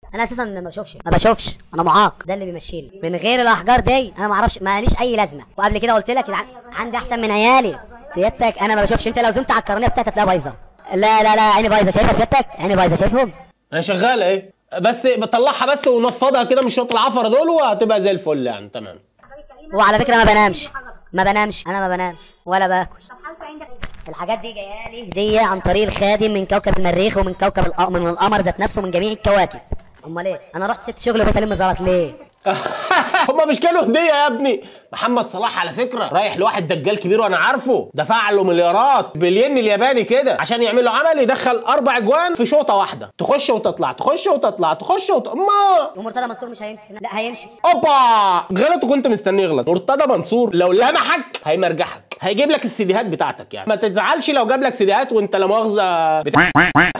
انا اساسا ما بشوفش ما بشوفش انا معاق ده اللي بيمشيني من غير الاحجار دي انا ما اعرفش ماليش اي لازمه وقبل كده قلت لك الع- عندي احسن من عيالي سيادتك انا ما بشوفش انت لو زمت على القرنيه بتاعتك هتلاقيها بايظه لا لا لا عيني بايظه شايفها سيادتك عيني بايظه شايفهم انا شغاله ايه بس بطلعها بس ونفضها كده من شوط العفره دول وهتبقى زي الفل يعني تمام وعلى فكره ما بنامش ما بنامش انا ما بنامش ولا باكل الحاجات دي جايه لي هديه عن طريق الخادم من كوكب المريخ ومن كوكب الق- من القمر ذات نفسه من جميع الكواكب امال ايه انا رحت سبت شغلي وبقيت الم زلط ليه هما مش كانوا هديه يا ابني محمد صلاح على فكره رايح لواحد دجال كبير وانا عارفه دفع له مليارات بالين الياباني كده عشان يعمل له عمل يدخل اربع اجوان في شوطه واحده تخش وتطلع تخش وتطلع تخش وت... ما ومرتضى منصور مش هيمسك لا هيمشي اوبا غلط وكنت مستنيه يغلط مرتضى منصور لو لمحك هيمرجحك هيجيب لك السيديهات بتاعتك يعني ما تزعلش لو جاب لك سيديهات وانت لا مؤاخذه بتاع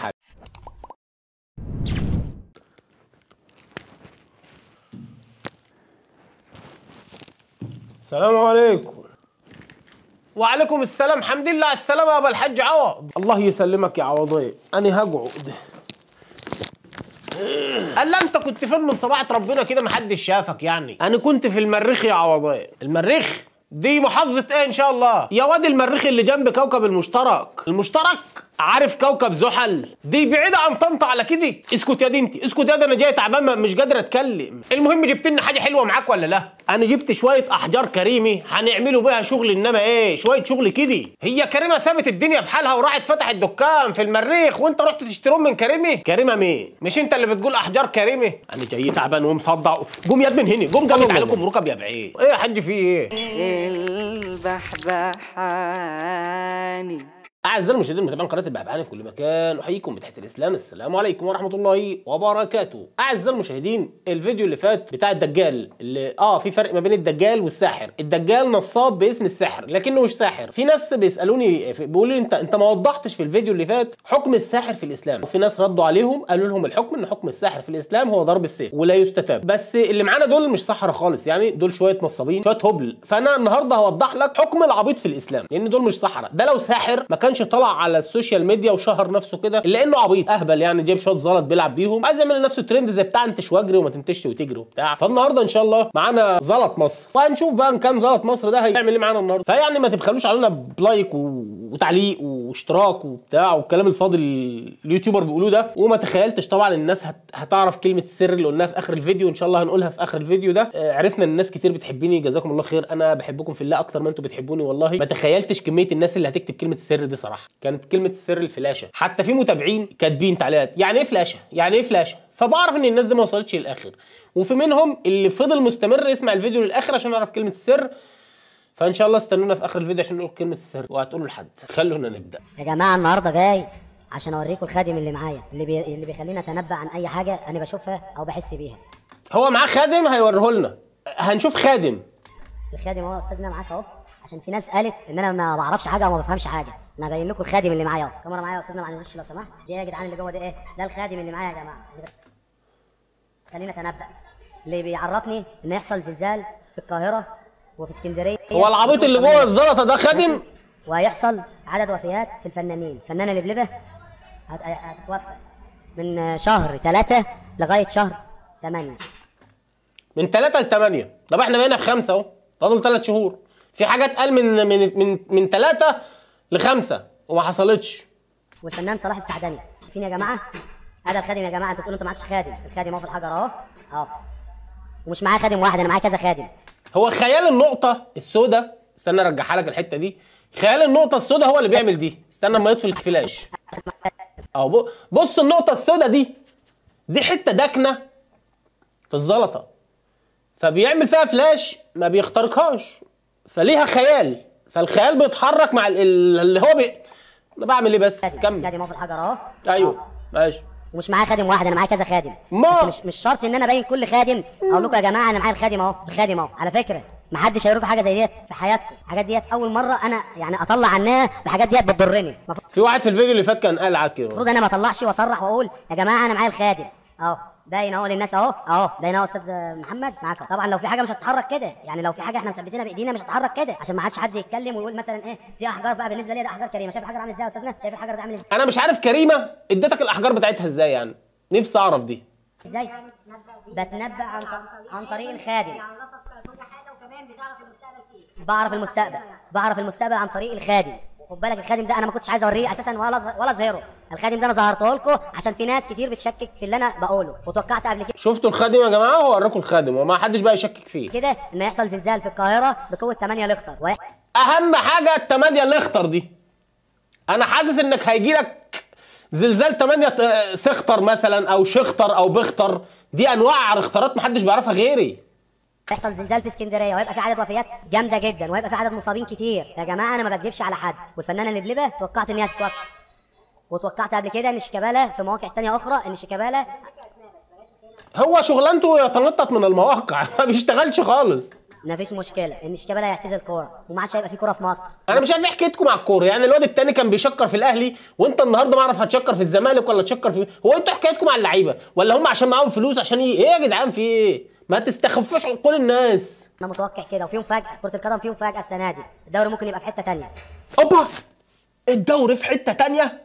السلام عليكم وعليكم السلام حمد لله على السلامة يا ابو الحاج عوض الله يسلمك يا عوضي انا هقعد قال لا انت كنت فين من صباحة ربنا كده محدش شافك يعني انا كنت في المريخ يا عوضي المريخ دي محافظة ايه ان شاء الله يا واد المريخ اللي جنب كوكب المشترك المشترك عارف كوكب زحل دي بعيدة عن طنطا على كده اسكت يا دي اسكت يا ده انا جاي تعبان ما- مش قادر اتكلم المهم جبت لنا حاجة حلوة معاك ولا لا انا جبت شوية احجار كريمي هنعملوا بيها شغل انما ايه شوية شغل كده هي كريمة سابت الدنيا بحالها وراحت فتحت دكان في المريخ وانت رحت تشتريهم من كريمي كريمة مين مش انت اللي بتقول احجار كريمي انا جاي تعبان ومصدع قوم يد من هنا قوم قامت عليكم ركب يا بعيد ايه يا حاج في ايه البحبحاني أعزائي المشاهدين متابعين قناة البعبعاني في كل مكان أحييكم بتحية الإسلام السلام عليكم ورحمة الله وبركاته أعزائي المشاهدين الفيديو اللي فات بتاع الدجال اللي آه في فرق ما بين الدجال والساحر الدجال نصاب باسم السحر لكنه مش ساحر في ناس بيسألوني في- بيقولوا لي أنت أنت ما وضحتش في الفيديو اللي فات حكم الساحر في الإسلام وفي ناس ردوا عليهم قالوا لهم الحكم إن حكم الساحر في الإسلام هو ضرب السيف ولا يستتاب بس اللي معانا دول مش سحرة خالص يعني دول شوية نصابين شوية هبل فأنا النهاردة هوضح لك حكم العبيط في الإسلام لأن دول مش سحرة ده لو ساحر ما كانش طلع على السوشيال ميديا وشهر نفسه كده الا انه عبيط اهبل يعني جايب شويه زلط بيلعب بيهم عايز يعمل لنفسه ترند زي بتاع انتش واجري وما تنتش وتجري وبتاع فالنهارده ان شاء الله معانا زلط مصر فهنشوف بقى ان كان زلط مصر ده هيعمل ايه معانا النهارده فيعني ما تبخلوش علينا بلايك و... وتعليق واشتراك وبتاع والكلام الفاضي اللي اليوتيوبر بيقولوه ده وما تخيلتش طبعا الناس هت... هتعرف كلمه السر اللي قلناها في اخر الفيديو ان شاء الله هنقولها في اخر الفيديو ده آه، عرفنا ان الناس كتير بتحبني جزاكم الله خير انا بحبكم في الله اكتر ما انتم بتحبوني والله ما تخيلتش كميه الناس اللي هتكتب كلمه السر دي صراحه كانت كلمه السر الفلاشه حتى في متابعين كاتبين تعليقات يعني ايه فلاشه يعني ايه فلاشه فبعرف ان الناس دي ما وصلتش للاخر وفي منهم اللي فضل مستمر يسمع الفيديو للاخر عشان يعرف كلمه السر فان شاء الله استنونا في اخر الفيديو عشان نقول كلمه السر وهتقولوا لحد خلونا نبدا يا جماعه النهارده جاي عشان اوريكم الخادم اللي معايا اللي بي... اللي بيخليني اتنبأ عن اي حاجه انا بشوفها او بحس بيها هو معاه خادم هيوريه لنا هنشوف خادم الخادم اهو يا استاذنا معاك اهو عشان في ناس قالت ان انا ما بعرفش حاجه او ما بفهمش حاجه انا باين لكم الخادم اللي معايا اهو الكاميرا معايا يا استاذنا معلش لو سمحت دي يا جدعان اللي جوه ده ايه ده الخادم اللي معايا يا جماعه خلينا اتنبأ اللي بيعرفني ان يحصل زلزال في القاهره وفي اسكندريه هو العبيط اللي جوه الزلطه ده خادم وهيحصل عدد وفيات في الفنانين الفنانه لبلبه هت- هتتوفى من شهر ثلاثة لغاية شهر ثمانية من 3 ل 8 طب احنا بقينا في خمسه اهو فاضل 3 شهور في حاجات قال من من من من 3 ل 5 وما حصلتش والفنان صلاح السعدني فين يا جماعة؟ هذا الخادم يا جماعة انتوا تقولوا انتوا معكش خادم الخادم اهو في الحجر اهو اهو ومش معاه خادم واحد انا معايا كذا خادم هو خيال النقطه السوداء استنى ارجعها لك الحته دي خيال النقطه السوداء هو اللي بيعمل دي استنى اما يطفي الفلاش اهو ب- بص النقطه السوداء دي دي حته داكنه في الزلطه فبيعمل فيها فلاش ما بيخترقهاش فليها خيال فالخيال بيتحرك مع ال- ال- اللي هو بي... انا بعمل ايه بس خادم كمل خادم اهو في الحجر اهو ايوه ماشي ومش معاه خادم واحد انا معايا كذا خادم ما- بس مش مش شرط ان انا ابين كل خادم اقول لكم يا جماعه انا معايا الخادم اهو الخادم اهو على فكره ما حدش هيوريكم حاجه زي ديت في حياتكم الحاجات ديت اول مره انا يعني اطلع عنها الحاجات ديت بتضرني المفروض في واحد في الفيديو اللي فات كان قال عاد كده المفروض انا ما اطلعش واصرح واقول يا جماعه انا معايا الخادم اهو باين اهو للناس اهو اهو باين اهو استاذ محمد معاك أهو. طبعا لو في حاجه مش هتتحرك كده يعني لو في حاجه احنا مثبتينها بايدينا مش هتتحرك كده عشان ما حدش حد يتكلم ويقول مثلا ايه في احجار بقى بالنسبه لي ده احجار كريمه شايف الحجر عامل ازاي يا استاذنا شايف الحجر ده عامل ازاي انا مش عارف كريمه اديتك الاحجار بتاعتها ازاي يعني نفسي اعرف دي ازاي بتنبأ عن ط- عن طريق الخادم يعرفك كل حاجه وكمان بتعرف المستقبل فيه بعرف المستقبل بعرف المستقبل عن طريق الخادم خد بالك الخادم ده انا ما كنتش عايز اوريه اساسا ولا ظ- ولا اظهره الخادم ده انا ظهرته لكم عشان في ناس كتير بتشكك في اللي انا بقوله وتوقعت قبل كده شفتوا الخادم يا جماعه هو وراكم الخادم وما حدش بقى يشكك فيه كده ان يحصل زلزال في القاهره بقوه 8 لختر ويح- اهم حاجه التمانية الاخطر دي انا حاسس انك هيجي لك زلزال 8 ت- سختر مثلا او شختر او بختر دي انواع اختارات محدش بيعرفها غيري يحصل زلزال في اسكندريه ويبقى في عدد وفيات جامده جدا ويبقى في عدد مصابين كتير يا جماعه انا ما بكذبش على حد والفنانه اللبلبه توقعت ان هي هتتوفى وتوقعت قبل كده ان شيكابالا في مواقع تانية اخرى ان شيكابالا هو شغلانته يتنطط من المواقع ما بيشتغلش خالص مفيش مشكله ان شيكابالا يعتزل كوره وما عادش هيبقى في كوره في مصر انا مش عارف ايه حكايتكم مع الكوره يعني الواد التاني كان بيشكر في الاهلي وانت النهارده ما اعرف هتشكر في الزمالك ولا تشكر في هو انتوا حكايتكم مع اللعيبه ولا هم عشان معاهم فلوس عشان ايه ايه يا جدعان في ايه ما تستخفوش عقول الناس انا متوقع كده وفيهم فجاه كره القدم فيهم فجاه السنه دي الدوري ممكن يبقى في حته تانية اوبا الدوري في حته تانية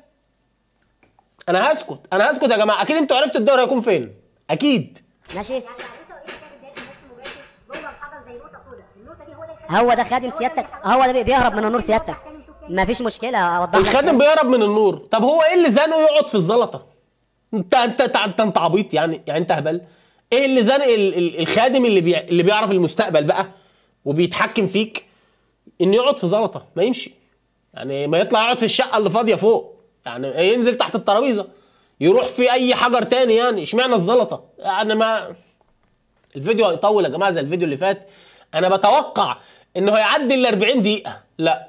انا هسكت انا هسكت يا جماعه اكيد انتوا عرفتوا الدوري هيكون فين اكيد ماشي يعني انت اوريدي كانت بدايه الناس مباشر جوه الحجر زي نقطه سوداء النقطه دي هو ده الخادم. هو ده خادم سيادتك هو ده بيهرب من النور سيادتك مفيش مشكله اوضح لك الخادم بيهرب من النور طب هو ايه اللي زنقه يقعد في الزلطه انت انت انت, انت, انت عبيط يعني يعني انت هبل ايه اللي زنق ال- ال- الخادم اللي بي... اللي بيعرف المستقبل بقى وبيتحكم فيك انه يقعد في زلطه ما يمشي يعني ما يطلع يقعد في الشقه اللي فاضيه فوق يعني ينزل تحت الترابيزه يروح في اي حجر تاني يعني اشمعنى الزلطه يعني ما الفيديو هيطول يا جماعه زي الفيديو اللي فات انا بتوقع انه هيعدي ال 40 دقيقه لا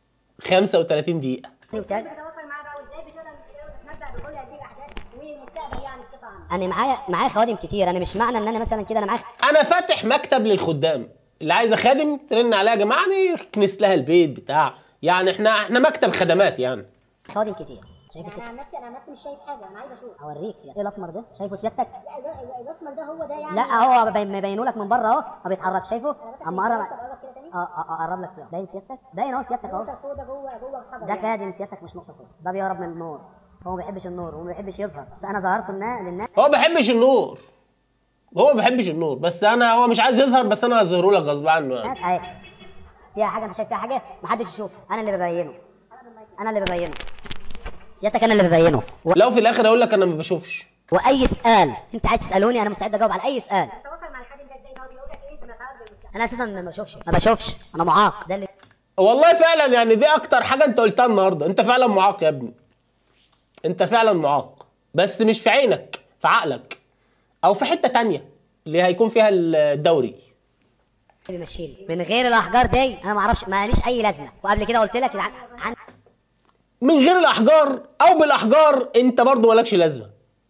35 دقيقه وتاني. تتواصل معاه بقى وازاي بتقدر تتنبأ بكل هذه الاحداث والمستقبل يعني بصفه عامه انا معايا معايا خوادم كتير انا مش معنى ان انا مثلا كده انا معايا انا فاتح مكتب للخدام اللي عايزه خادم ترن عليها يا جماعه يعني كنس لها البيت بتاع يعني احنا احنا مكتب خدمات يعني خوادم كتير شايف انا الست عن نفسي انا عن نفسي مش شايف حاجه انا عايز اشوف اوريك سيادتك ايه الاسمر ده شايفه سيادتك لا ده- الاسمر ده هو ده يعني لا هو بي- مبينه لك من بره اهو ما بيتحركش شايفه اما قرب قرب كده تاني اه اه آه، قرب لك كده باين سيادتك باين اهو سيادتك نقطه اهو سوداء جوه جوه الحجر ده يعني. خادم سيادتك مش نقطه صوت ده بيهرب من النور هو ما بيحبش النور وما بيحبش يظهر بس انا ظهرت للنا- للناس هو ما بيحبش النور هو ما بيحبش النور بس انا هو مش عايز يظهر بس انا هظهره لك غصب عنه يعني اهي فيها حاجه انت شايف فيها حاجه محدش يشوف انا اللي ببينه انا اللي ببينه سيادتك انا اللي ببينه و... لو في الاخر اقول لك انا ما بشوفش واي سؤال انت عايز تسالوني انا مستعد اجاوب على اي سؤال تتواصل مع الخادم ده ازاي ان هو بيقول لك ايه انت ما تعرف بالمستقبل انا اساسا ما بشوفش ما بشوفش انا معاق ده اللي والله فعلا يعني دي اكتر حاجه انت قلتها النهارده انت فعلا معاق يا ابني انت فعلا معاق بس مش في عينك في عقلك او في حته تانية اللي هيكون فيها الدوري بيمشيني من غير الاحجار دي انا ما اعرفش ماليش اي لازمه وقبل كده قلت لك عن... عن... من غير الاحجار او بالاحجار انت برضو مالكش لازمه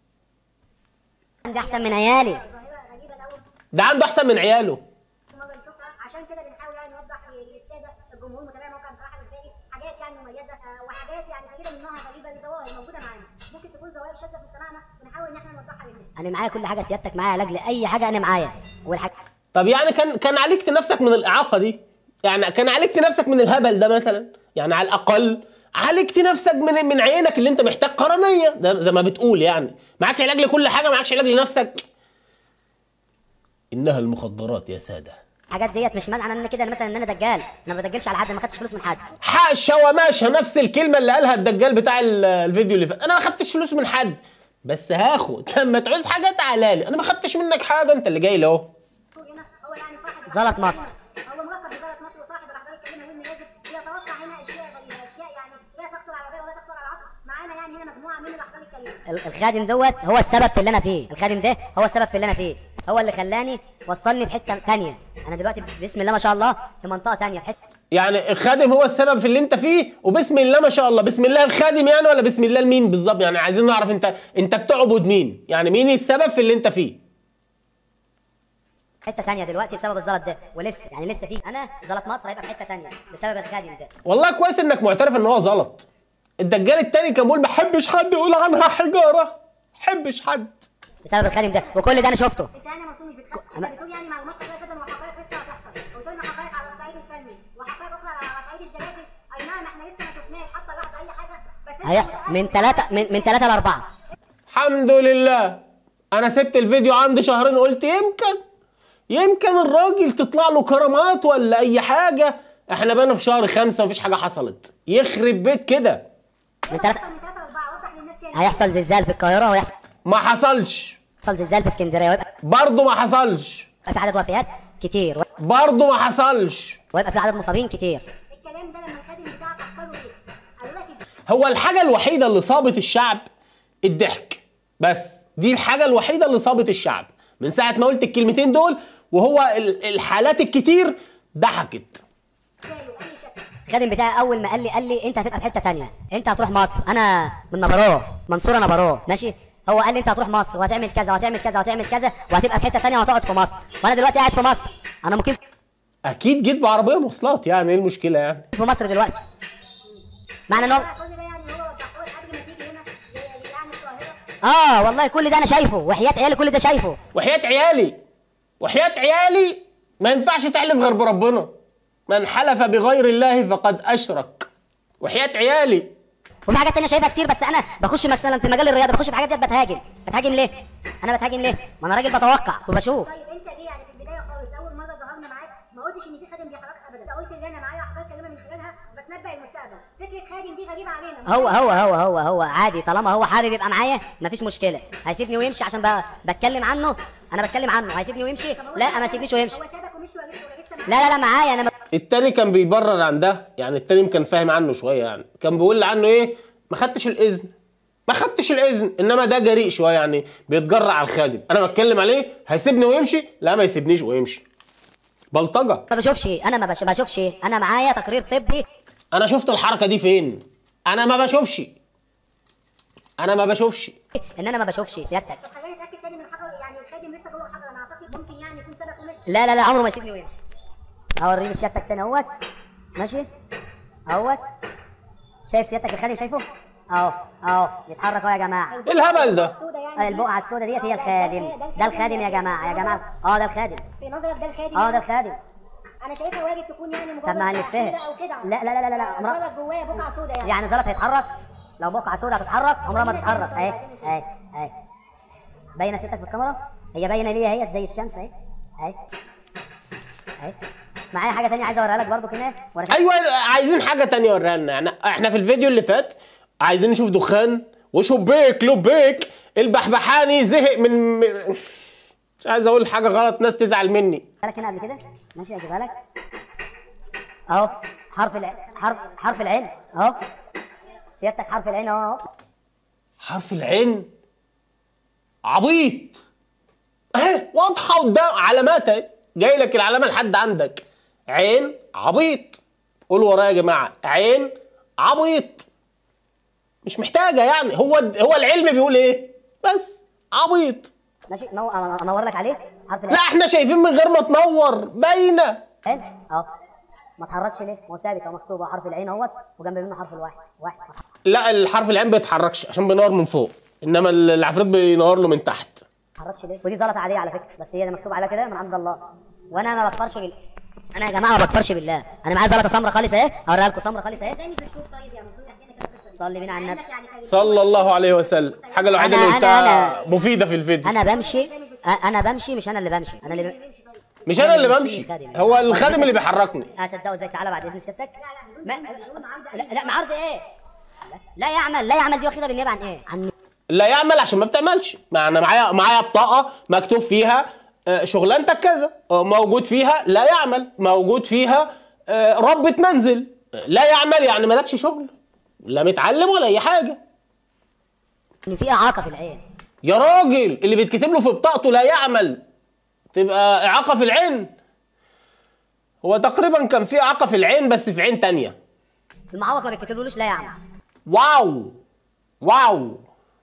عندي احسن من عيالي ظاهره غريبه الاول ده عنده احسن من عياله ما بنشوفها عشان كده بنحاول يعني نوضح للساده الجمهور متابع موقع بصراحه بتلاقي حاجات يعني مميزه آه، وحاجات يعني غريبه من نوعها غريبه لظواهر موجوده معانا ممكن تكون ظواهر شاذه في مجتمعنا ونحاول ان احنا نوضحها للناس انا معايا كل حاجه سيادتك معايا علاج لاي حاجه انا معايا والحاجه طب يعني كان كان عالجت نفسك من الاعاقه دي يعني كان عالجت نفسك من الهبل ده مثلا يعني على الاقل عالجت نفسك من من عينك اللي انت محتاج قرنيه ده زي ما بتقول يعني معاك علاج لكل حاجه معاكش علاج لنفسك انها المخدرات يا ساده الحاجات ديت مش مانعه ان كده مثلا ان انا دجال انا ما بدجلش على حد ما خدتش فلوس من حد حاشا وماشا نفس الكلمه اللي قالها الدجال بتاع ال- الفيديو اللي فات انا ما خدتش فلوس من حد بس هاخد لما تعوز حاجه تعالى لي انا ما خدتش منك حاجه انت اللي جاي لي اهو هنا هو يعني صاحب زلط مصر هو ملقب بزلط مصر وصاحب الاحضار الكريمه والمنازل بيتوقع هنا اشياء غريبه اشياء يعني لا تخطر على بال ولا تخطر على عقل معانا يعني هنا مجموعه من الاحضار الكريمه ال- الخادم دوت هو السبب في اللي انا فيه الخادم ده هو السبب في اللي انا فيه هو اللي خلاني وصلني في حته تانية انا دلوقتي بسم الله ما شاء الله في منطقه تانية في حته يعني الخادم هو السبب في اللي انت فيه وبسم الله ما شاء الله بسم الله الخادم يعني ولا بسم الله لمين بالظبط يعني عايزين نعرف انت انت بتعبد مين يعني مين السبب في اللي انت فيه حته تانية دلوقتي بسبب الزلط ده ولسه يعني لسه في انا زلط مصر هيبقى في حته تانية بسبب الخادم ده والله كويس انك معترف ان هو غلط الدجال التاني كان بيقول ما احبش حد يقول عنها حجاره ما احبش حد بسبب الخادم ده وكل ده انا شفته انت انا مسؤول مش بتخاف انت بتقول يعني معلومات قليله جدا وحقائق لسه هتحصل قلت لنا حقائق على الصعيد الفني وحقائق اخرى على صعيد الزلازل اي نعم احنا لسه ما شفناش حتى لحظه اي حاجه بس انت هيحصل من ثلاثة من من ثلاثة لأربعة الحمد لله انا سبت الفيديو عندي شهرين قلت يمكن يمكن الراجل تطلع له كرامات ولا اي حاجه احنا بقينا في شهر خمسة ومفيش حاجه حصلت يخرب بيت كده من ثلاثة من ثلاثة لأربعة وضح للناس تاني هيحصل زلزال في القاهرة ويحصل ما حصلش زلزال في اسكندرية ويبقى برضه ما حصلش في عدد وفيات كتير برضه ما حصلش ويبقى في عدد مصابين كتير الكلام ده لما الخادم بتاعك احفظه ايه؟ قالوا لك إيه؟ هو الحاجة الوحيدة اللي صابت الشعب الضحك بس دي الحاجة الوحيدة اللي صابت الشعب من ساعة ما قلت الكلمتين دول وهو ال- الحالات الكتير ضحكت قالوا اي شكل الخادم بتاعي اول ما قال لي قال لي انت هتبقى في حته تانية انت هتروح مصر انا من نبراه منصوره نبراه ماشي هو قال لي انت هتروح مصر وهتعمل كذا وهتعمل كذا وهتعمل كذا وهتبقى في حته تانية وهتقعد في مصر وانا دلوقتي قاعد في مصر انا مقيم أكيد جيت بعربية مواصلات يعني إيه المشكلة يعني في مصر دلوقتي معنى ان هو كل ده يعني هو وضحوه لحد ما تيجي هنا ل- يعني القاهرة اه والله كل ده انا شايفه وحياه عيالي كل ده شايفه وحياة عيالي وحياة عيالي ما ينفعش تحلف غير بربنا من حلف بغير الله فقد أشرك وحياة عيالي وفي حاجات تانية شايفها كتير بس انا بخش مثلا في مجال الرياضه بخش في حاجات ديت بتهاجم بتهاجم ليه انا بتهاجم ليه ما انا راجل بتوقع وبشوف طيب انت ليه يعني في البدايه خالص اول مره ظهرنا معاك ما قلتش ان في خادم بيحرك ابدا انت قلت ان انا معايا اخبار كلمه من خلالها بتنبأ المستقبل فكره خادم دي غريبه علينا هو هو هو هو هو عادي طالما هو حابب يبقى معايا مفيش مشكله هيسيبني ويمشي عشان بقى بتكلم عنه انا بتكلم عنه هيسيبني ويمشي لا ما سيبنيش ويمشي هو سابك ومش ولا لسه معاك لا لا لا معايا انا التاني كان بيبرر عن ده يعني التاني كان فاهم عنه شويه يعني كان بيقول عنه ايه ما خدتش الاذن ما خدتش الاذن انما ده جريء شويه يعني بيتجرع على الخادم انا بتكلم عليه هيسيبني ويمشي لا ما يسيبنيش ويمشي بلطجه ما بشوفش انا ما بش- بشوفش انا معايا تقرير طبي انا شفت الحركه دي فين انا ما بشوفش انا ما بشوفش ان انا ما بشوفش سيادتك طب خلينا نتاكد تاني من الحجر يعني الخادم لسه جوه الحجر انا اعتقد ممكن يعني يكون سبق ومشي لا لا لا عمره ما يسيبني ويمشي اوريك سيادتك تاني اهوت ماشي اهوت شايف سيادتك الخادم شايفه اهو اهو يتحرك اهو يا جماعه ايه الهبل ده السوداء يعني البقعه السوداء ديت هي الخادم ده الخادم يا جماعه يا جماعه اه ده الخادم في نظرك ده الخادم اه يعني؟ ده الخادم انا شايفها واجب تكون يعني مجرد طب ما هنلفها خدعة او خدعه لا لا لا لا لا عمرها نظرك جواه بقعه سوداء يعني يعني زلط هيتحرك لو بقعه سوداء هتتحرك عمرها ما تتحرك اهي اهي اهي باينه ستك في الكاميرا هي باينه ليا اهي زي الشمس اهي اهي اهي معايا حاجه تانية عايز اوريها لك برضو كده وريتها ايوه عايزين حاجه تانية وريها لنا يعني احنا في الفيديو اللي فات عايزين نشوف دخان وشبيك لبيك البحبحاني زهق من من- مش عايز اقول حاجه غلط ناس تزعل مني لك هنا قبل كده ماشي اجيبها لك اهو حرف الع... حرف حرف العين اهو سيادتك حرف العين اهو حرف العين عبيط اهي واضحه قدام علامات اهي جاي لك العلامه لحد عندك عين عبيط قول ورايا يا جماعه عين عبيط مش محتاجه يعني هو هو العلم بيقول ايه بس عبيط ماشي نو... أنا- انور لك عليه حرف لا العين احنا شايفين من غير ما تنور باينه اهو ما اتحركش ليه هو ثابت اهو مكتوب أهو حرف العين اهوت وجنب منه حرف الواحد واحد لا الحرف العين ما بيتحركش عشان بينور من فوق انما العفريت بينور له من تحت ما اتحركش ليه ودي زلطه عاديه على فكره بس هي مكتوب عليها كده من عند الله وانا ما بكفرش بال انا يا جماعه ما بكفرش بالله انا معايا زلطه سمراء خالص اهي اوريها لكم سمراء خالص اهي ازاي مش بتشوف طيب يا منصور احكي لنا كده قصه صلي بينا على النبي عندك يعني خير. صلى الله عليه وسلم الحاجه الوحيده أنا- اللي أنا- قلتها مفيده في الفيديو انا بمشي أ- انا بمشي مش انا اللي بمشي انا اللي ب... مش انا اللي أنا بمشي الخادم. هو الخادم اللي بيحركني اصدقه ازاي تعالى بعد اذن سيادتك ما... لا لا معارض ايه لا, لا يعمل لا يعمل دي واخدها بالنيابه عن ايه عن لا يعمل عشان ما بتعملش ما انا معايا معايا بطاقه مكتوب فيها آه، شغلانتك كذا آه، موجود فيها لا يعمل موجود فيها آه، ربة منزل آه، لا يعمل يعني مالكش شغل لا متعلم ولا اي حاجه ان في اعاقه في العين يا راجل اللي بيتكتب له في بطاقته لا يعمل تبقى اعاقه في العين هو تقريبا كان في اعاقه في العين بس في عين تانية المعوق ما بيتكتبلوش لا يعمل واو واو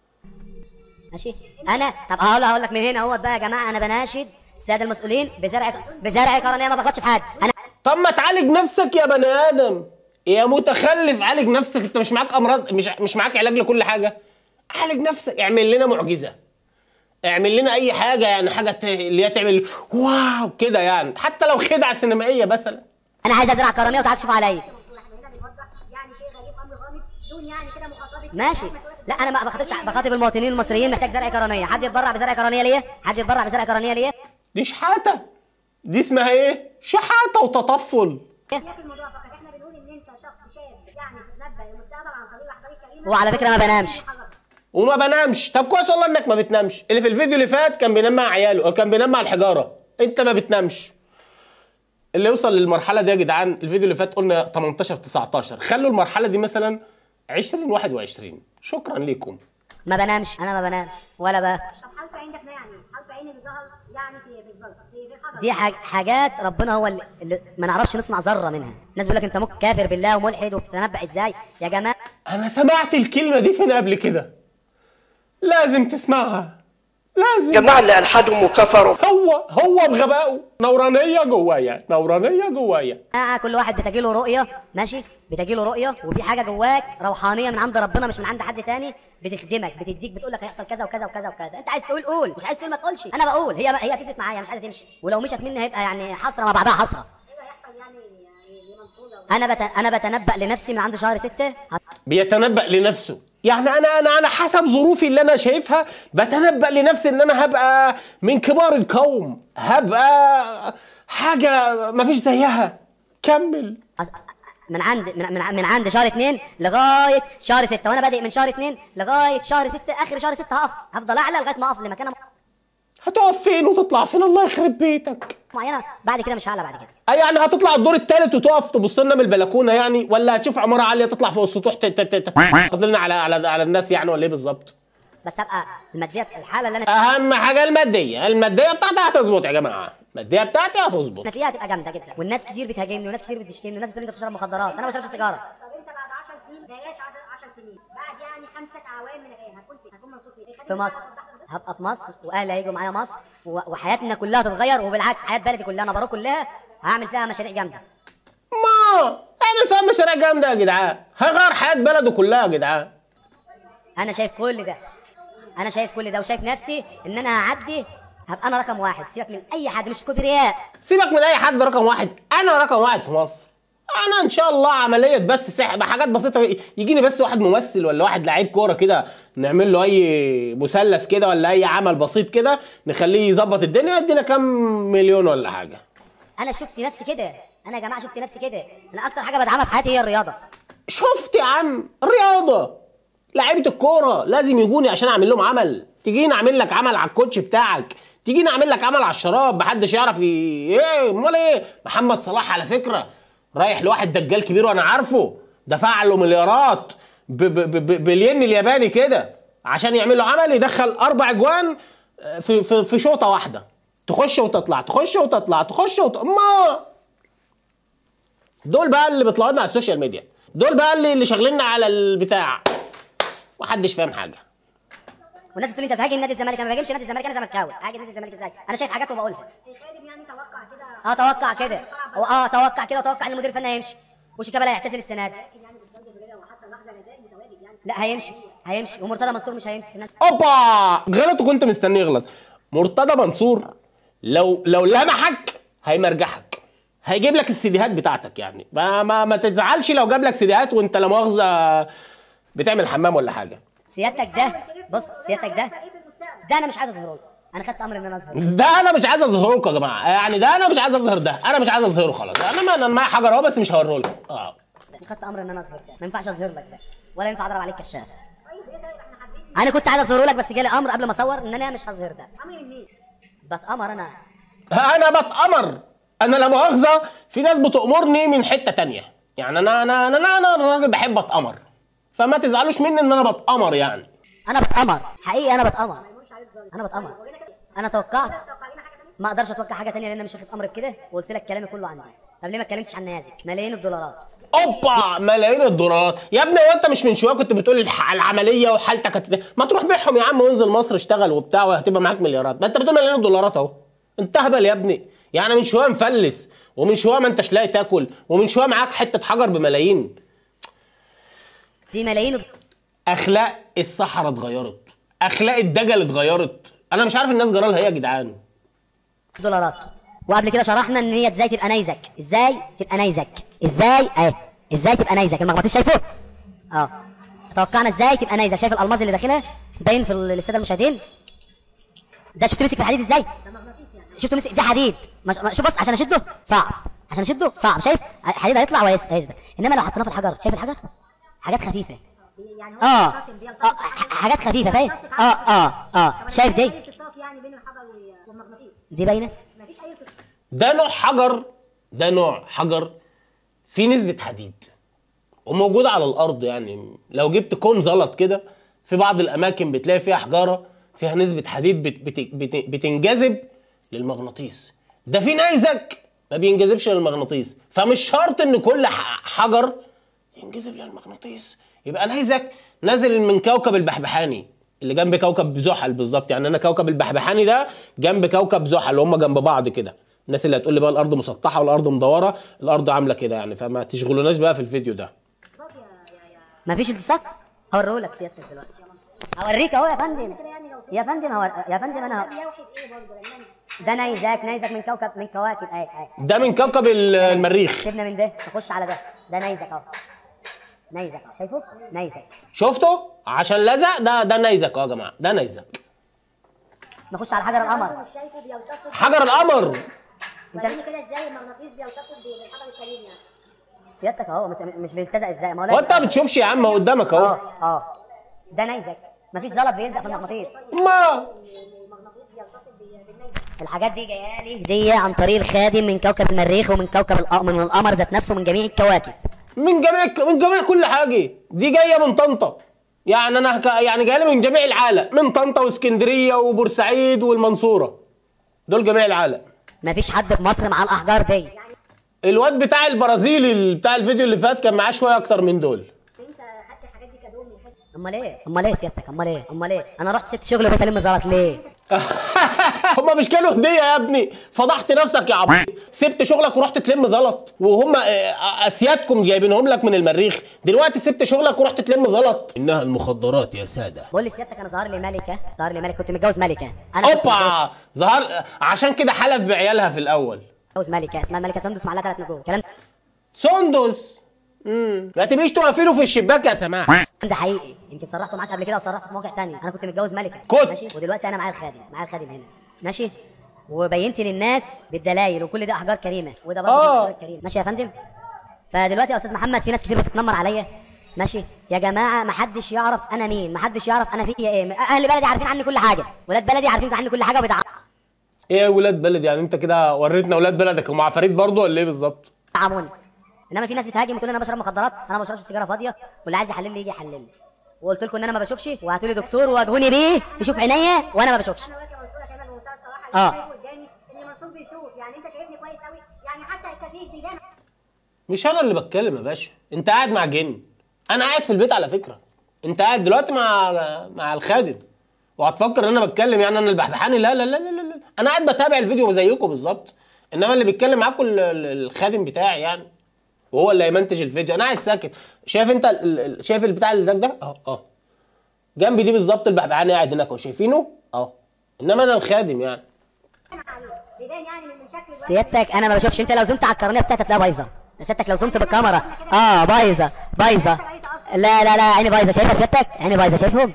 ماشي انا طب هقول هقول لك من هنا اهوت بقى يا جماعه انا بناشد الساده المسؤولين بزرع بزرع قرنيه ما بغلطش في حد انا طب ما تعالج نفسك يا بني ادم يا متخلف عالج نفسك انت مش معاك امراض مش مش معاك علاج لكل حاجه عالج نفسك اعمل لنا معجزه اعمل لنا اي حاجه يعني حاجه ت- اللي هي تعمل واو كده يعني حتى لو خدعه سينمائيه مثلا انا عايز ازرع قرنيه وتعالى تشوف عليا احنا هنا بنوضح يعني شيء غريب امر غامض بدون يعني كده مخاطبه ماشي لا انا ما بخاطبش بخاطب المواطنين المصريين محتاج زرع قرنيه حد يتبرع بزرع قرنيه ليه حد يتبرع بزرع قرنيه ليه دي شحاته دي اسمها ايه شحاته وتطفل هي في الموضوع فقط احنا بنقول ان انت شخص شاب يعني تتنبأ المستقبل عن طريق الاحبار الكريمه وعلى فكرة ما بنامش. وما بنامش طب كويس والله انك ما بتنامش اللي في الفيديو اللي فات كان بينام مع عياله أو كان بينام مع الحجاره انت ما بتنامش اللي يوصل للمرحله دي يا جدعان الفيديو اللي فات قلنا 18 19 خلوا المرحله دي مثلا 20 21 شكرا لكم ما بنامش انا ما بنامش ولا بقى طب حرف عين ده احنا يعني حرف عين اللي ظهر يعني في بالظبط في في الحجر دي حاج- حاجات ربنا هو اللي, اللي ما نعرفش نصنع ذره منها الناس بيقول لك انت ممكن كافر بالله وملحد وبتتنبأ ازاي يا جماعه انا سمعت الكلمه دي فين قبل كده لازم تسمعها لازم جماعة اللي ألحدهم وكفروا هو هو بغبائه نورانيه جوايا نورانيه جوايا جماعة كل واحد بتجيله رؤية ماشي بتجيله رؤية وفي حاجة جواك روحانية من عند ربنا مش من عند حد تاني بتخدمك بتديك بتقول لك هيحصل كذا وكذا وكذا وكذا انت عايز تقول قول مش عايز تقول ما تقولش انا بقول هي هي تثبت معايا مش عايزه تمشي ولو مشت مني هيبقى يعني حسرة ما بعدها حسرة ايه اللي هيحصل يعني يعني لمنصوره انا بت... انا بتنبأ لنفسي من عند شهر ستة هت- بيتنبأ لنفسه يعني انا انا انا حسب ظروفي اللي انا شايفها بتنبأ لنفسي ان انا هبقى من كبار القوم هبقى حاجه مفيش زيها كمل أس- من عند من, من, من عند شهر اتنين لغاية شهر ستة وانا بادئ من شهر اتنين لغاية شهر ستة اخر شهر ستة هقف هفضل اعلى لغاية ما اقف لمكانة هتقف فين وتطلع فين الله يخرب بيتك معينة بعد كده مش هعلى بعد كده أي يعني هتطلع الدور الثالث وتقف تبص لنا من البلكونه يعني ولا هتشوف عماره عاليه تطلع فوق السطوح ت- ت- ت- تفرض لنا على على على الناس يعني ولا ايه بالظبط بس ابقى الماديات الحالة اللي انا اهم حاجه الماديه الماديه بتاعتي هتظبط يا جماعه الماديه بتاعتي هتظبط انا فيها هتبقى جامده جدا والناس كتير بتهاجمني وناس كتير بتشتمني وناس بتقول لي انت بتشرب مخدرات انا ما بشربش سيجاره طب انت بعد 10 سنين بلاش 10 10 سنين بعد يعني خمسة اعوام من الان هتكون فين؟ هتكون منصور فين؟ في مصر هبقى في مصر واهلي هيجوا معايا مصر و- وحياتنا كلها تتغير وبالعكس حياه بلدي كلها نبرو كلها هعمل فيها مشاريع جامده ما اعمل فيها مشاريع جامده يا جدعان هيغير حياه بلده كلها يا جدعان انا شايف كل ده انا شايف كل ده وشايف نفسي ان انا هعدي هبقى انا رقم واحد سيبك من اي حد مش كبرياء سيبك من اي حد رقم واحد انا رقم واحد في مصر انا ان شاء الله عمليه بس سحب حاجات بسيطه يجيني بس واحد ممثل ولا واحد لعيب كوره كده نعمل له اي مثلث كده ولا اي عمل بسيط كده نخليه يظبط الدنيا يدينا كام مليون ولا حاجه انا شفت نفسي كده انا يا جماعه شفت نفسي كده انا اكتر حاجه بدعمها في حياتي هي الرياضه شفت يا عم رياضه لعيبه الكوره لازم يجوني عشان اعمل لهم عمل تيجيني اعمل لك عمل على الكوتش بتاعك تيجيني اعمل لك عمل على الشراب محدش يعرف ي... ايه امال ايه محمد صلاح على فكره رايح لواحد دجال كبير وانا عارفه دفع له مليارات ب... ب... ب... ب... بالين الياباني كده عشان يعمل له عمل يدخل اربع اجوان في في, في شوطه واحده تخش وتطلع تخش وتطلع تخش وت... ما دول بقى اللي بيطلعوا لنا على السوشيال ميديا دول بقى اللي اللي شغلنا على البتاع محدش فاهم حاجه والناس بتقول لي انت بتهاجم نادي الزمالك انا ما بهاجمش نادي الزمالك انا زملكاوي هاجم نادي الزمالك ازاي انا شايف حاجات وبقولها الخادم يعني توقع كده اه توقع كده هو اه توقع كده وتوقع ان المدير الفني هيمشي وشيكابالا هيعتزل السنه دي يعني بالظبط كده وحتى لحظه جزاء متواجد يعني لا هيمشي هيمشي ومرتضى منصور مش هيمسك النادي اوبا غلط وكنت مستنيه يغلط مرتضى منصور لو لو لمحك هيمرجحك هيجيب لك السيديهات بتاعتك يعني ما ما, ما تزعلش لو جاب لك سيديهات وانت لا مؤاخذه بتعمل حمام ولا حاجه سيادتك ده بص سيادتك ده ده انا مش عايز اظهره له. انا خدت امر ان انا اظهره ده انا مش عايز اظهره لكم يا جماعه يعني ده انا مش عايز اظهر ده انا مش عايز اظهره خلاص انا ما انا معايا حجر اهو بس مش هوريه لكم اه خدت امر ان انا اظهر ده ما ينفعش اظهر لك ده ولا ينفع اضرب عليك كشاف انا كنت عايز اظهره لك بس جالي امر قبل ما اصور ان انا مش هظهر ده عمي من مين؟ بتامر انا انا بتأمر انا لا مؤاخذه في ناس بتأمرني من حته تانية يعني انا انا انا انا, أنا راجل بحب اتأمر فما تزعلوش مني ان انا بتأمر يعني انا بتامر حقيقي انا بتامر انا بتامر انا توقعت توقعين حاجه ثانيه؟ ما اقدرش اتوقع حاجه تانية لان انا مش واخد امر بكده وقلت لك كلامي كله عندي طب ليه ما اتكلمتش عن نيازك ملايين الدولارات اوبا ملايين الدولارات يا ابني هو انت مش من شويه كنت بتقول الح- العمليه وحالتك هتت... ما تروح بيعهم يا عم وانزل مصر اشتغل وبتاع وهتبقى معاك مليارات ما انت بتقول ملايين الدولارات اهو انت هبل يا ابني يعني من شويه مفلس ومن شويه ما انتش لاقي تاكل ومن شويه معاك حته حجر بملايين دي ملايين الد- اخلاق الصحراء اتغيرت اخلاق الدجل اتغيرت انا مش عارف الناس جرالها ايه يا جدعان دولارات وقبل كده شرحنا ان هي ازاي تبقى نيزك ازاي تبقى نيزك ازاي اهي ازاي تبقى نيزك المغناطيس شايفه اه توقعنا ازاي تبقى نيزك شايف الالماظ اللي داخلها باين في ال- للساده المشاهدين ده شفت مسك في الحديد ازاي شفت مسك ده حديد مش... ما- شوف بص عشان اشده صعب عشان اشده صعب شايف الحديد هيطلع وهيثبت انما لو حطيناه في الحجر شايف الحجر حاجات خفيفه يعني هو اه الساق بيلتصق اه ح- حاجات خفيفه فاهم اه اه اه طب شايف مفيش دي أي التصاق يعني بين الحجر و- والمغناطيس دي باينه مفيش اي التصاق ده نوع حجر ده نوع حجر فيه نسبة حديد وموجود على الأرض يعني لو جبت كون زلط كده في بعض الأماكن بتلاقي فيها حجارة فيها نسبة حديد بت بت بت بتنجذب للمغناطيس ده في نيزك ما بينجذبش للمغناطيس فمش شرط إن كل ح- حجر ينجذب للمغناطيس يبقى نيزك نازل من كوكب البحبحاني اللي جنب كوكب زحل بالظبط يعني انا كوكب البحبحاني ده جنب كوكب زحل هم جنب بعض كده الناس اللي هتقول لي بقى الارض مسطحه والارض مدوره الارض عامله كده يعني فما تشغلوناش بقى في الفيديو ده التصاق يا يا يا مفيش التصاق هوريهولك سياسه دلوقتي هوريك اهو يا فندم يا فندم هو يا فندم انا بيوحد ايه برضه لان أنا مش- ده نيزك نيزك من كوكب من كواكب اهي اهي ده من كوكب ال- المريخ سيبنا من ده نخش على ده ده نيزك اهو نيزك اهو شايفه نيزك شفته عشان لزق ده ده نيزك اه يا جماعه ده نيزك نخش على حجر القمر مش شايفه بيلتصق حجر القمر وريني كده ازاي المغناطيس بيلتصق بالحجر الكريم يعني سيادتك اهو مت- مش بيلتزق ازاي ما هو انت ما بتشوفش يا عم قدامك اهو اه اه ده نيزك مفيش زلط بيلزق في المغناطيس ما المغناطيس بيلتصق بال- بالنيزك الحاجات دي جايه لي هديه عن طريق الخادم من كوكب المريخ ومن كوكب الق- من القمر ذات نفسه من جميع الكواكب من جميع من جميع كل حاجه دي جايه من طنطا يعني انا هك... يعني جايه لي من جميع العالم من طنطا واسكندريه وبورسعيد والمنصوره دول جميع العالم مفيش حد في مصر معاه الاحجار دي الواد بتاع البرازيل اللي بتاع الفيديو اللي فات كان معاه شويه اكتر من دول انت خدت الحاجات دي كدوم من حته امال ايه امال ايه سيادتك امال ايه امال ايه انا رحت سبت شغلي وبقيت الم زلط ليه هما مش كانوا هديه يا ابني فضحت نفسك يا عبيط سبت شغلك ورحت تلم زلط وهم آه، اسيادكم جايبينهم لك من المريخ دلوقتي سبت شغلك ورحت تلم زلط انها المخدرات يا ساده بقول لي سيادتك انا ظهر لي ملكه ظهر لي ملكه كنت متجوز ملكه انا كنت اوبا ظهر عشان كده حلف بعيالها في الاول متجوز ملكه اسمها الملكه سندس معلها ثلاث نجوم كلام سندس امم ما تبيش توقفيله في الشباك يا سماح ده حقيقي يمكن صرحته معاك قبل كده وصرحته في موقع تاني انا كنت متجوز ملكه كنت. ماشي ودلوقتي انا معايا الخادم معايا الخادم هنا ماشي وبينت للناس بالدلائل وكل ده احجار كريمه وده برضه آه. احجار كريمه ماشي يا فندم فدلوقتي يا استاذ محمد في ناس كتير بتتنمر عليا ماشي يا جماعه ما حدش يعرف انا مين ما حدش يعرف انا فيا ايه اهل بلدي عارفين عني كل حاجه ولاد بلدي عارفين عني كل حاجه وبيدعموني ايه يا ولاد بلد يعني انت كده وريتنا ولاد بلدك هم عفاريت برضه ولا ايه بالظبط انما في ناس بتهاجم وتقول انا بشرب مخدرات انا ما بشربش سيجاره فاضيه واللي عايز يحلل لي يجي يحلل لي وقلت لكم ان انا ما بشوفش وهاتوا لي دكتور وواجهوني بيه يشوف عينيا وانا ما بشوفش انا واقف منصور كمان بمنتهى الصراحه آه. اللي شايفه قدامي ان منصور بيشوف يعني انت شايفني كويس قوي يعني حتى الكفيف بيبان مش انا اللي بتكلم يا باشا انت قاعد مع جن انا قاعد في البيت على فكره انت قاعد دلوقتي مع مع الخادم وهتفكر ان انا بتكلم يعني انا البحبحاني لا لا لا لا لا, لا. انا قاعد بتابع الفيديو زيكم بالظبط انما اللي بيتكلم معاكم ال- ال- الخادم بتاعي يعني وهو اللي هيمنتج الفيديو انا قاعد ساكت شايف انت ال- ال- شايف البتاع اللي ده اه اه جنبي دي بالظبط البحبحاني قاعد هناك اهو شايفينه اه انما انا الخادم يعني عليه بيبان يعني من شكل الوجه سيادتك انا ما بشوفش انت لو زمت على القرنيه بتاعتك هتلاقيها بايظه سيادتك لو زمت بالكاميرا اه بايظه بايظه لا لا لا عيني بايظه شايفها سيادتك عيني بايظه شايفهم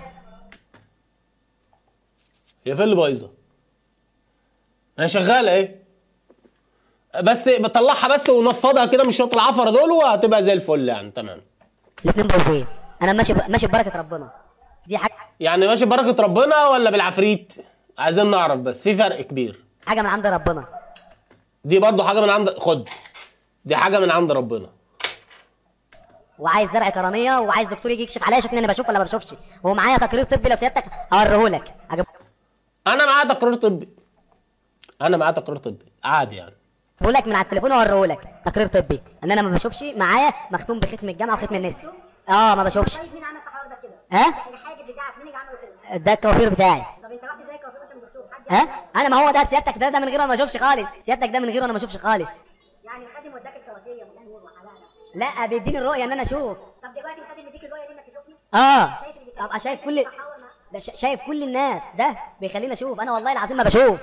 هي فين اللي بايظه؟ هي شغاله ايه؟ بس بطلعها بس ونفضها كده من شوط العفره دول وهتبقى زي الفل يعني تمام الاثنين بايظين انا ماشي ب... ماشي ببركه ربنا دي حاجه يعني ماشي بركه ربنا ولا بالعفريت؟ عايزين نعرف بس في فرق كبير حاجه من عند ربنا دي برضو حاجه من عند خد دي حاجه من عند ربنا وعايز زرع قرنيه وعايز دكتور يجي يكشف عليا يشوفني انا بشوف ولا ما بشوفش ومعايا تقرير طبي لو سيادتك هوريهولك عجب انا معايا تقرير طبي انا معايا تقرير طبي عادي يعني لك من على التليفون واوريهولك تقرير طبي ان انا ما بشوفش معايا مختوم بختم الجامعه وختم النسي اه ما بشوفش طيب مين عمل الحوار ده كده؟ ها الحاجب بتاعك مين اللي عمله كده؟ ده الكوافير بتاعي طب انت رحت ازاي كوافير وانت مش بتشوف حد ها انا ما هو ده سيادتك ده ده من غيره انا ما اشوفش خالص سيادتك ده من غيره انا ما اشوفش خالص يعني الخادم وداك الكوافيه منصور وحلقنا لا بيديني الرؤيه ان انا اشوف طب دلوقتي الخادم يديك الرؤيه دي انك تشوفني اه شايف اللي بيتكلم. ابقى شايف كل شايف التحول مع- ده شا- شايف كل الناس ده بيخليني اشوف انا والله العظيم ما بشوف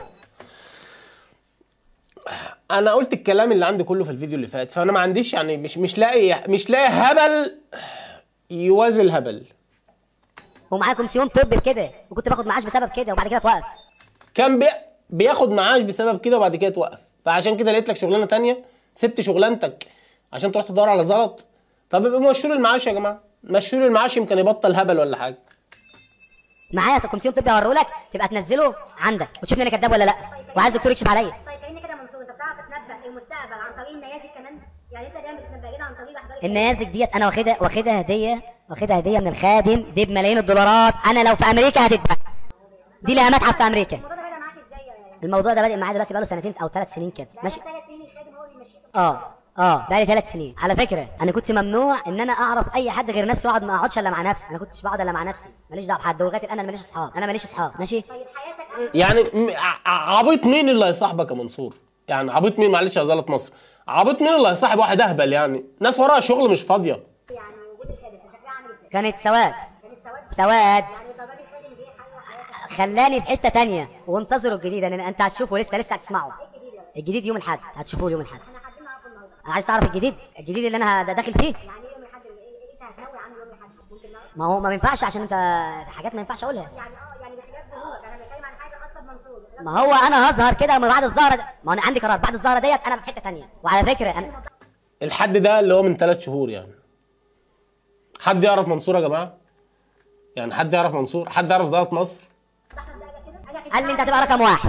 انا قلت الكلام اللي عندي كله في الفيديو اللي فات فانا ما عنديش يعني مش مش لاقي مش لاقي هبل يوازي الهبل ومعايا كومسيون طبي كده وكنت باخد معاش بسبب كده وبعد كده اتوقف كان بي... بياخد معاش بسبب كده وبعد كده توقف فعشان كده لقيت لك شغلانه تانية سبت شغلانتك عشان تروح تدور على زلط طب يبقى مشوا له المعاش يا جماعه مشوا له المعاش يمكن يبطل هبل ولا حاجه معايا كومسيون طبي هوريهولك تبقى تنزله عندك وتشوفني انا كداب ولا لا وعايز دكتور يكشف عليا طيب كأن كده منصور انت بتعرف تتنبأ المستقبل عن طريق النيازك كمان يعني انت دايما بتتنبأ لنا عن طريق احضار النيازك ديت انا واخدها واخدها هديه واخدها هديه من الخادم دي بملايين الدولارات انا لو في امريكا هتتباع دي لها متحف في امريكا الموضوع ده بدأ معاك ازاي يا الموضوع ده بادئ معايا دلوقتي بقاله سنتين او ثلاث سنين كده ماشي ثلاث سنين الخادم هو اللي يمشيك اه اه بقالي ثلاث سنين على فكره انا كنت ممنوع ان انا اعرف اي حد غير نفسي واقعد ما اقعدش الا مع نفسي انا كنتش بقعد الا مع نفسي ماليش دعوه بحد ولغايه الان انا ماليش اصحاب انا ماليش اصحاب ماشي طيب حياتك يعني م- ع- عبيط مين اللي هيصاحبك يا منصور يعني عبيط مين معلش يا زلط مصر عبيط مين اللي هيصاحب واحد اهبل يعني ناس وراها شغل مش فاضيه يعني وجود الخادم كان شكلها عامل ازاي؟ كانت سواد كانت سواد سواد يعني ضربات الخادم دي حاجه حياتك خلاني في حته تانية وانتظروا الجديد لان انت هتشوفه لسه لسه هتسمعه الجديد يوم الاحد هتشوفوه يوم الاحد احنا حابين نعرف النهارده عايز تعرف الجديد الجديد اللي انا دا- داخل فيه يعني ايه يوم الاحد اللي إيه انت هتنوي عنه يوم الاحد ممكن نعرف ما هو ما ينفعش عشان انت حاجات ما ينفعش اقولها يعني اه يعني بخلاف ظهورك انا بتكلم عن حاجه خاصه بمنصور ما هو انا هظهر كده ما بعد الزهره ده- ما انا عندي قرار بعد الزهره ديت انا في حته تانية وعلى فكره انا الحد ده اللي هو من ثلاث شهور يعني حد يعرف منصور يا جماعه يعني حد يعرف منصور حد يعرف زلط مصر قال لي انت هتبقى رقم واحد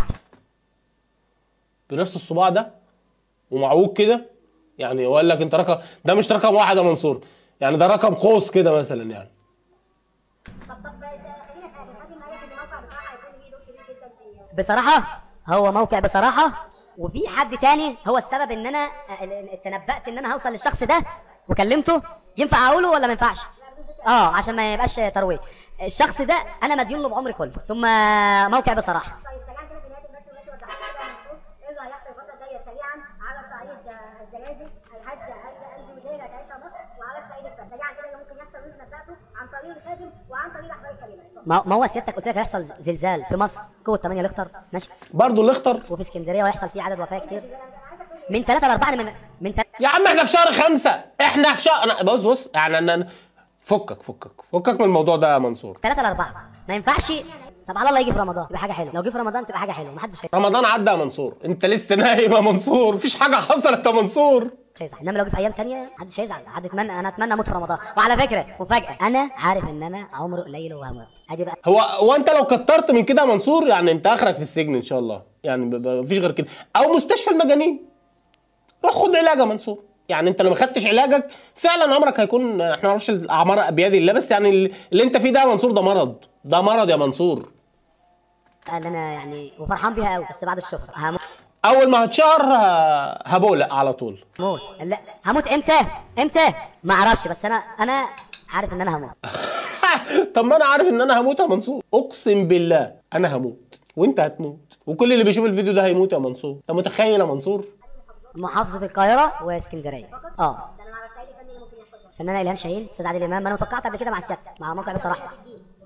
بنفس الصباع ده ومعوج كده يعني يقول لك انت رقم ده مش رقم واحد يا منصور يعني ده رقم قوس كده مثلا يعني طب طب خلينا اسال الخادم قال لك ان الموقع بصراحه هيكون ليه دور كبير جدا في بصراحه هو موقع بصراحه وفي حد تاني هو السبب ان انا اتنبأت ان انا هوصل للشخص ده وكلمته ينفع اقوله ولا ما ينفعش اه عشان ما يبقاش ترويج الشخص ده انا مديون له بعمري كله ثم موقع بصراحه طيب سريعا كده في نهايه البث والنشر وزعلان يا منصور ايه اللي هيحصل الفتره الجايه سريعا على صعيد آه، الزلازل الهزه اي الزلزال اللي هتعيشها مصر وعلى الصعيد الفني سريعا كده اللي ممكن يحصل وانت نبأته عن طريق الخادم وعن طريق احضار الكلمات ما ما هو سيادتك قلت لك هيحصل زلزال في مصر قوه 8 ريختر ماشي برضه اللي اختر وفي اسكندريه وهيحصل فيه عدد وفاه كتير من 3 ل 4 من من تل... يا عم احنا في شهر خمسة احنا في شهر انا بص بص يعني انا أنا- فكك فكك فكك من الموضوع ده يا منصور 3 ل 4 ما ينفعش طب على الله يجي في رمضان تبقى حاجه حلوه لو جه في رمضان تبقى حاجه حلوه محدش هي- رمضان عدى يا منصور انت لسه نايم يا منصور مفيش حاجه حصلت يا منصور مش هيزعل انما لو جه في ايام تانية محدش هيزعل حد يتمنى انا اتمنى اموت في رمضان وعلى فكره مفاجاه انا عارف ان انا عمري قليل وهموت ادي بقى هو هو انت لو كترت من كده يا منصور يعني انت اخرك في السجن ان شاء الله يعني ب- ب- مفيش غير كده او مستشفى المجانين روح خد علاج يا منصور يعني انت لو ما خدتش علاجك فعلا عمرك هيكون احنا ما نعرفش الاعمار بيد الله بس يعني اللي اللي انت فيه ده يا منصور ده مرض ده مرض يا منصور اللي انا يعني وفرحان بيها قوي بس بعد الشهر هموت اول ما هتشهر ه- هبولق على طول لا هموت امتى امتى ما اعرفش بس انا انا عارف ان انا هموت طب ما انا عارف ان انا هموت يا منصور اقسم بالله انا هموت وانت هتموت وكل اللي بيشوف الفيديو ده هيموت يا منصور انت متخيل يا منصور محافظه القاهره واسكندريه اه ده انا على الصعيد الفني اللي ممكن يحصل فنانه الهام شاهين استاذ عادل امام ما انا توقعت قبل كده مع السياسه مع موقع بصراحه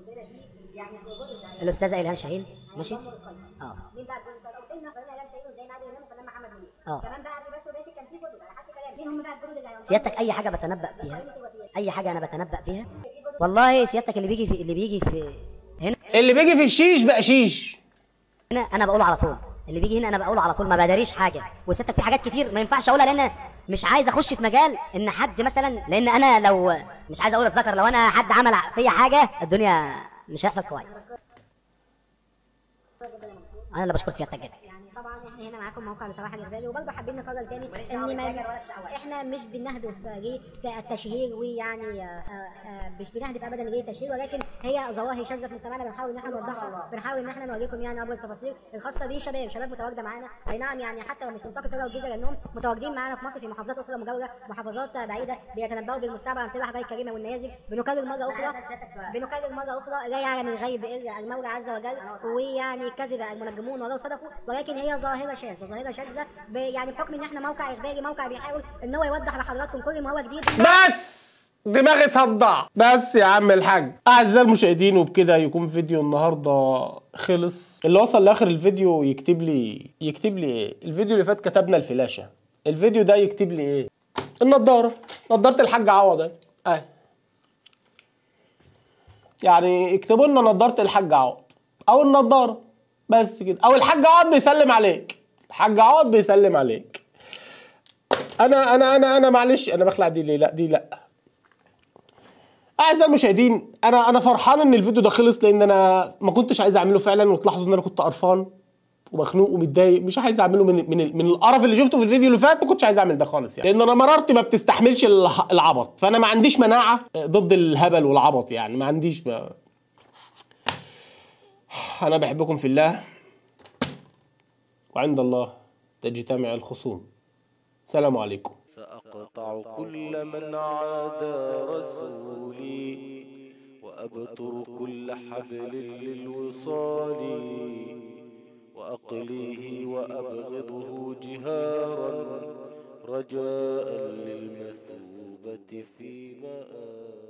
الاستاذه الهام شاهين ماشي اه مين بقى الجزء ده قلنا فنان اعلان شيء زي ما عادل امام وفنان محمد منير اه. كمان بقى في بس وداشي كان في جزء على حد كلام مين هم بقى الجزء اللي هيوصلوا؟ سيادتك اي حاجه بتنبأ بيها اي حاجه انا بتنبأ بيها والله سيادتك اللي بيجي في اللي بيجي في هنا اللي بيجي في الشيش بقى شيش هنا انا بقوله على طول اللي بيجي هنا انا بقوله على طول ما بداريش حاجه وسيادتك في حاجات كتير ما ينفعش اقولها لان مش عايز اخش في مجال ان حد مثلا لان انا لو مش عايز اقول الذكر لو انا حد عمل فيا حاجه الدنيا مش هيحصل كويس انا اللي بشكر سيادتك جدا يعني طبعا احنا هنا معاكم موقع بصراحه جربالي وبرضه حابين نكرر تاني ان ما احنا مش بنهدف للتشهير ويعني آه، آه، مش بنهدف ابدا للتشهير ولكن هي ظواهر شاذه في مجتمعنا بنحاول ان احنا نوضحها بنحاول ان احنا نوريكم يعني ابرز التفاصيل الخاصه بشباب شباب متواجده معانا اي نعم يعني حتى لو مش منطقه كده والجيزه لانهم متواجدين معانا في مصر في محافظات اخرى مجاوره محافظات بعيده بيتنبؤوا بالمستقبل عن طريق حضاره الكريمه والنيازك بنكرر مره اخرى بنكرر مره اخرى لا يعني الغيب الا المولى عز وجل ويعني كذب المنجمون ولو صدقوا ولكن هي ظاهره شاذه ظاهره شاذه ب- يعني بحكم ان احنا موقع اخباري موقع بيحاول ان هو يوضح لحضراتكم كل ما هو جديد بس دماغي صدع بس يا عم الحاج اعزائي المشاهدين وبكده يكون فيديو النهارده خلص اللي وصل لاخر الفيديو يكتب لي يكتب لي ايه الفيديو اللي فات كتبنا الفلاشه الفيديو ده يكتب لي ايه النضاره نضاره الحاج عوض اهي اهي يعني اكتبوا لنا نضاره الحاج عوض او النضاره بس كده او الحاج عوض بيسلم عليك الحاج عوض بيسلم عليك انا انا انا انا معلش انا بخلع دي ليه لا دي لا اعزائي المشاهدين انا انا فرحان ان الفيديو ده خلص لان انا ما كنتش عايز اعمله فعلا وتلاحظوا ان انا كنت قرفان ومخنوق ومتضايق مش عايز اعمله من من من القرف اللي شفته في الفيديو اللي فات ما كنتش عايز اعمل ده خالص يعني لان انا مرارتي ما بتستحملش الح- العبط فانا ما عنديش مناعه ضد الهبل والعبط يعني ما عنديش ما... انا بحبكم في الله وعند الله تجتمع الخصوم سلام عليكم سأقطع كل من عادى رسولي وأبتر كل حبل للوصال وأقليه وأبغضه جهارا رجاء للمثوبة في مآل